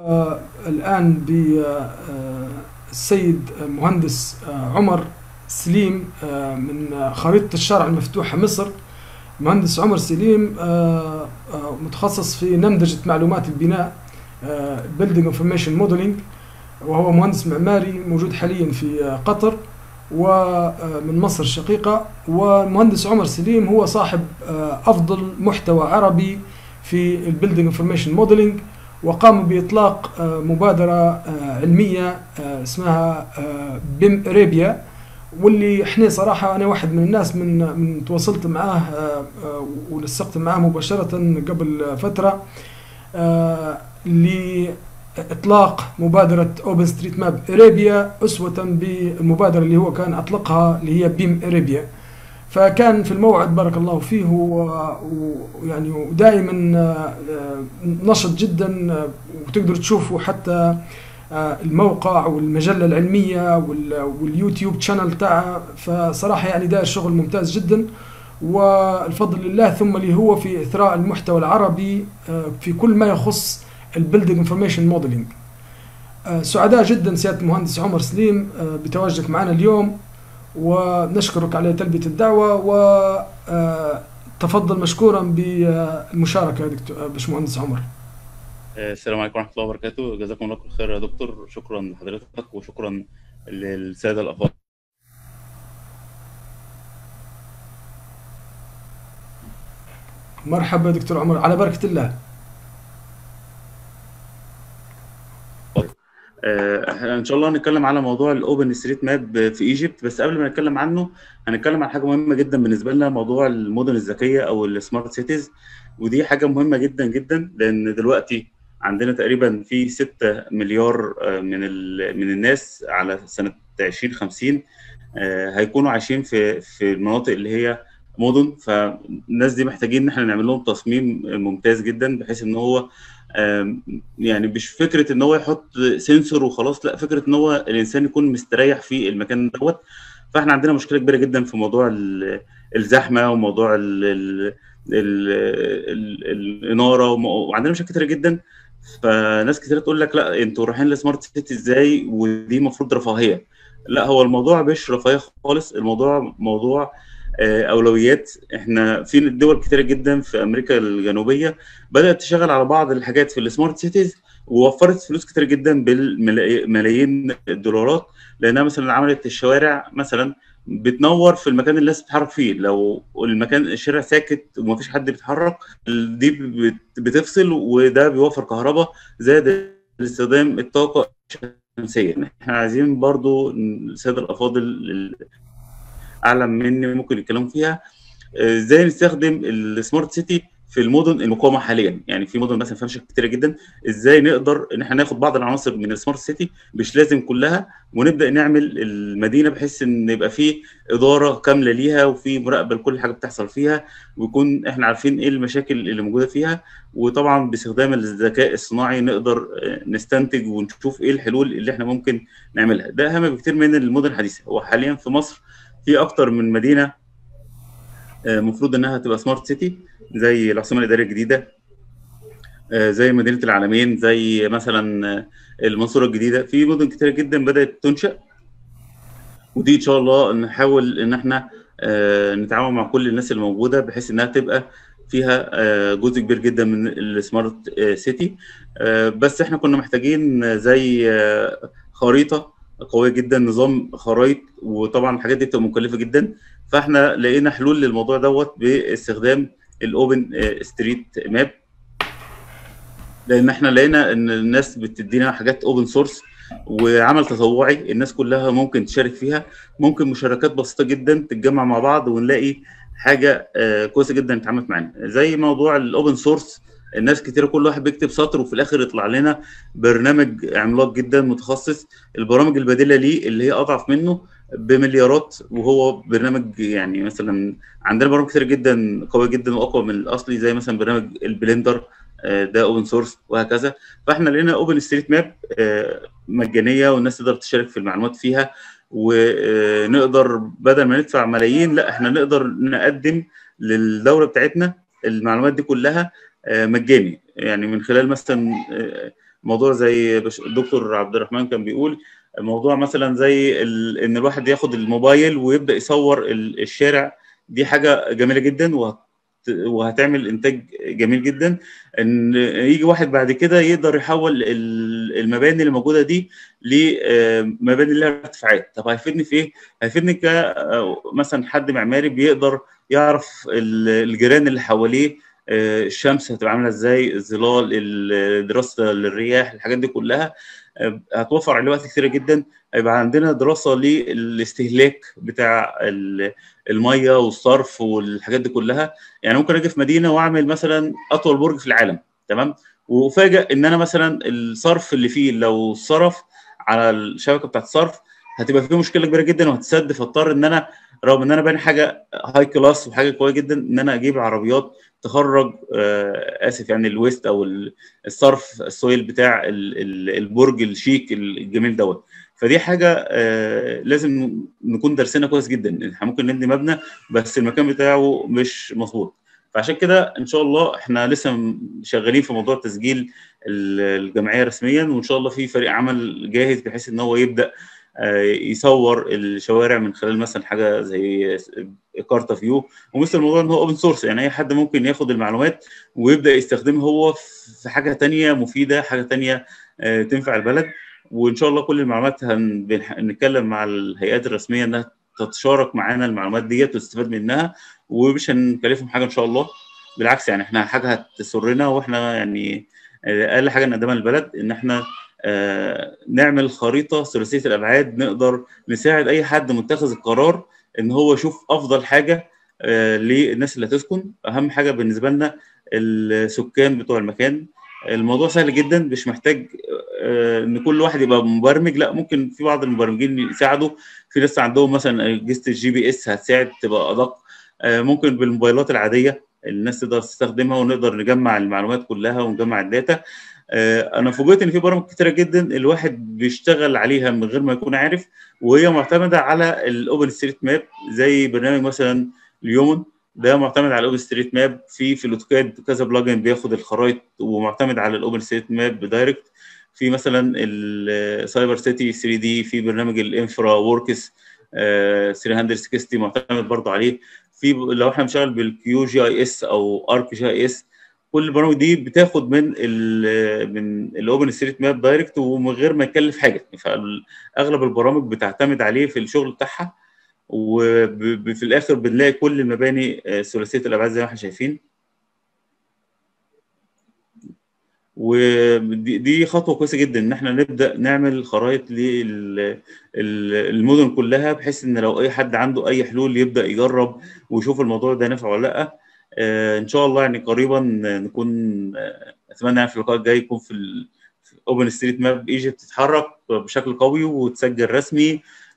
آه، الآن بالسيد مهندس آه، عمر سليم آه، من خريطة الشارع المفتوحة مصر مهندس عمر سليم آه، آه، متخصص في نمذجة معلومات البناء آه، Building Information Modeling وهو مهندس معماري موجود حاليا في آه، قطر ومن مصر الشقيقة والمهندس عمر سليم هو صاحب آه، أفضل محتوى عربي في البيلدينج انفورميشن موديلنج وقاموا بإطلاق آه، مبادرة آه، علمية آه، اسمها بيم اريبيا واللي احنا صراحة أنا واحد من الناس من من تواصلت معاه آه، آه، ولصقت معاه مباشرة قبل فترة آه، لإطلاق مبادرة أوبن ستريت ماب اريبيا أسوة بالمبادرة اللي هو كان أطلقها اللي هي بيم اريبيا فكان في الموعد بارك الله فيه و- ويعني ودائما آه، آه، نشط جدا آه، وتقدروا تشوفوا حتى آه، الموقع والمجله العلميه وال- واليوتيوب شانل تاعها فصراحه يعني داير شغل ممتاز جدا والفضل لله ثم اللي هو في اثراء المحتوى العربي آه، في كل ما يخص البيلدينج انفورميشن موديلنج سعداء جدا سياده المهندس عمر سليم آه، بتواجدك معنا اليوم ونشكرك على تلبية الدعوة وتفضل مشكورا بالمشاركة يا دكتور باشمهندس عمر السلام عليكم ورحمة الله وبركاته جزاكم الله كل خير يا دكتور شكرا لحضرتك وشكرا للسادة الأفاضل مرحبا يا دكتور عمر على بركة الله آه، ان شاء الله هنتكلم على موضوع الاوبن ستريت ماب في ايجيبت بس قبل ما نتكلم عنه هنتكلم عن حاجه مهمه جدا بالنسبه لنا موضوع المدن الذكيه او السمارت سيتيز ودي حاجه مهمه جدا جدا لان دلوقتي عندنا تقريبا في 6 مليار آه، من ال- من الناس على سنه 2050 آه، هيكونوا عايشين في في المناطق اللي هي مدن فالناس دي محتاجين ان احنا نعمل لهم تصميم ممتاز جدا بحيث ان هو آم، يعني مش فكره ان هو يحط سنسور وخلاص لا فكره ان هو الانسان يكون مستريح في المكان دوت فاحنا عندنا مشكله كبيره جدا في موضوع ال- الزحمه وموضوع ال ال ال ال الاناره وم- وعندنا مشاكل كتيره جدا فناس كتير تقول لك لا انتوا رايحين لسمارت سيتي ازاي ودي المفروض رفاهيه لا هو الموضوع مش رفاهيه خالص الموضوع موضوع آه، اولويات احنا في دول كتيره جدا في امريكا الجنوبيه بدات تشتغل على بعض الحاجات في السمارت سيتيز ووفرت فلوس كتير جدا بالملايين الدولارات لانها مثلا عملت الشوارع مثلا بتنور في المكان اللي الناس بتتحرك فيه لو المكان الشارع ساكت ومفيش حد بيتحرك دي بت- بتفصل وده بيوفر كهرباء زائد استخدام الطاقه الشمسيه احنا عايزين برضو الساده الافاضل ال- اعلم مني ممكن يتكلموا فيها آه، ازاي نستخدم السمارت سيتي في المدن المقامه حاليا يعني في مدن مثلا فيها مشاكل كتيره جدا ازاي نقدر ان احنا ناخد بعض العناصر من السمارت سيتي مش لازم كلها ونبدا نعمل المدينه بحيث ان يبقى في اداره كامله ليها وفي مراقبه لكل حاجه بتحصل فيها ويكون احنا عارفين ايه المشاكل اللي موجوده فيها وطبعا باستخدام الذكاء الصناعي نقدر آه، نستنتج ونشوف ايه الحلول اللي احنا ممكن نعملها ده اهم بكتير من المدن الحديثه وحاليا في مصر في اكتر من مدينه المفروض انها تبقى سمارت سيتي زي العاصمه الاداريه الجديده آه، زي مدينه العالمين زي مثلا آه، المنصوره الجديده في مدن كتيره جدا بدات تنشا ودي ان شاء الله نحاول ان احنا آه، نتعاون مع كل الناس اللي موجوده بحيث انها تبقى فيها آه، جزء كبير جدا من السمارت آه، سيتي آه، بس احنا كنا محتاجين زي آه، خريطه قويه جدا نظام خرائط وطبعا الحاجات دي بتبقى مكلفه جدا فاحنا لقينا حلول للموضوع دوت باستخدام الاوبن ستريت ماب لان احنا لقينا ان الناس بتدينا حاجات اوبن سورس وعمل تطوعي الناس كلها ممكن تشارك فيها ممكن مشاركات بسيطه جدا تتجمع مع بعض ونلاقي حاجه آه، كويسه جدا اتعملت معانا زي موضوع الاوبن سورس الناس كتير كل واحد بيكتب سطر وفي الاخر يطلع لنا برنامج عملاق جدا متخصص البرامج البديله ليه اللي هي اضعف منه بمليارات وهو برنامج يعني مثلا عندنا برامج كتير جدا قويه جدا واقوى من الاصلي زي مثلا برنامج البلندر آه، ده اوبن سورس وهكذا فاحنا لقينا اوبن ستريت ماب مجانيه والناس تقدر تشارك في المعلومات فيها ونقدر بدل ما ندفع ملايين لا احنا نقدر نقدم للدوله بتاعتنا المعلومات دي كلها آه، مجاني يعني من خلال مثلا آه، موضوع زي الدكتور عبد الرحمن كان بيقول موضوع مثلا زي ال... ان الواحد ياخد الموبايل ويبدا يصور الشارع دي حاجه جميله جدا وهت... وهتعمل انتاج جميل جدا ان يجي واحد بعد كده يقدر يحول المباني اللي موجوده دي لمباني لها ارتفاعات طب هيفيدني في ايه هيفيدني ك مثلا حد معماري بيقدر يعرف الجيران اللي حواليه الشمس هتبقى عامله ازاي الظلال دراسه للرياح الحاجات دي كلها هتوفر عليه وقت كتير جدا هيبقى عندنا دراسه للاستهلاك بتاع الميه والصرف والحاجات دي كلها يعني ممكن اجي في مدينه واعمل مثلا اطول برج في العالم تمام وفاجئ ان انا مثلا الصرف اللي فيه لو صرف على الشبكه بتاعت الصرف هتبقى فيه مشكله كبيره جدا وهتسد فاضطر ان انا رغم ان انا باني حاجه هاي كلاس وحاجه قويه جدا ان انا اجيب عربيات تخرج آه اسف يعني الويست او الصرف السويل بتاع البرج الشيك الجميل دوت فدي حاجه آه لازم نكون دارسينها كويس جدا احنا ممكن نبني مبنى بس المكان بتاعه مش مظبوط فعشان كده ان شاء الله احنا لسه شغالين في موضوع تسجيل الجمعيه رسميا وان شاء الله في فريق عمل جاهز بحيث ان هو يبدا يصور الشوارع من خلال مثلا حاجه زي كارتا فيو ومثل الموضوع ان هو اوبن سورس يعني اي حد ممكن ياخد المعلومات ويبدا يستخدمها هو في حاجه تانية مفيده حاجه تانية تنفع البلد وان شاء الله كل المعلومات هنتكلم مع الهيئات الرسميه انها تتشارك معانا المعلومات ديت وتستفاد منها ومش هنكلفهم حاجه ان شاء الله بالعكس يعني احنا حاجه هتسرنا واحنا يعني اقل حاجه نقدمها للبلد ان احنا آه نعمل خريطه ثلاثيه الابعاد نقدر نساعد اي حد متخذ القرار ان هو يشوف افضل حاجه آه للناس اللي هتسكن اهم حاجه بالنسبه لنا السكان بتوع المكان الموضوع سهل جدا مش محتاج آه ان كل واحد يبقى مبرمج لا ممكن في بعض المبرمجين يساعدوا في ناس عندهم مثلا اجهزه الجي بي اس هتساعد تبقى ادق ممكن بالموبايلات العاديه الناس تقدر تستخدمها ونقدر نجمع المعلومات كلها ونجمع الداتا انا فوجئت ان في برامج كتيره جدا الواحد بيشتغل عليها من غير ما يكون عارف وهي معتمده على الاوبن ستريت ماب زي برنامج مثلا اليومن ده معتمد على الاوبن ستريت ماب في في الاوتوكاد كذا بلجن بياخد الخرائط ومعتمد على الاوبن ستريت ماب دايركت في مثلا السايبر سيتي 3 دي في برنامج الانفرا وركس 360 معتمد برضه عليه في لو احنا بنشتغل بالكيو جي اي اس او ارك جي اي اس كل البرامج دي بتاخد من ال من الاوبن ستريت ماب دايركت ومن غير ما يكلف حاجه فاغلب البرامج بتعتمد عليه في الشغل بتاعها وفي الاخر بنلاقي كل المباني ثلاثيه الابعاد زي ما احنا شايفين ودي خطوه كويسه جدا ان احنا نبدا نعمل خرائط للمدن كلها بحيث ان لو اي حد عنده اي حلول يبدا يجرب ويشوف الموضوع ده نافع ولا لا ان شاء الله يعني قريبا نكون اتمنى يعني في اللقاء الجاي يكون في اوبن ستريت ماب ايجيبت تتحرك بشكل قوي وتسجل رسمي